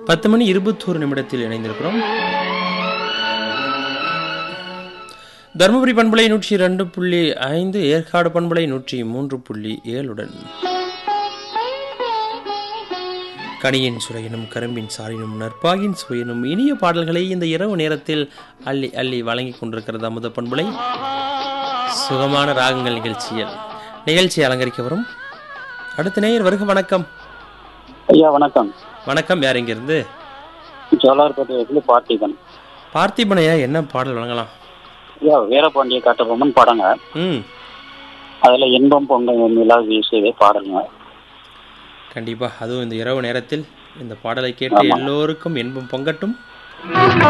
பத்து மணி இருபத்தோரு நிமிடத்தில் இணைந்திருக்கிறோம் தருமபுரி பண்பலை நூற்றி ரெண்டு புள்ளி ஐந்து ஏற்காடு பண்பலை நூற்றி மூன்று புள்ளி ஏழுடன் கனியின் சுரையினும் கரும்பின் சாரினும் நற்பாகின் சுவையினும் இனிய பாடல்களை இந்த இரவு நேரத்தில் அள்ளி அள்ளி வழங்கி கொண்டிருக்கிறது அமுத பண்பலை சுகமான ராகங்கள் நிகழ்ச்சியில் நிகழ்ச்சி அலங்கரிக்க வரும் அடுத்த நேயர் வருக வணக்கம் ஐயா வணக்கம் வணக்கம் யார் இங்கிருந்து ஜோலார்பேட்டையிலிருந்து பார்த்திபன் பார்த்திபனையா என்ன பாடல் வழங்கலாம் ஐயா வீரபாண்டிய காட்டபொம்மன் படங்க ம் அதுல இன்பம் பொங்க நிலா வீசுதே பாடலுங்க கண்டிப்பா அதுவும் இந்த இரவு நேரத்தில் இந்த பாடலை கேட்டு எல்லோருக்கும் இன்பம் பொங்கட்டும்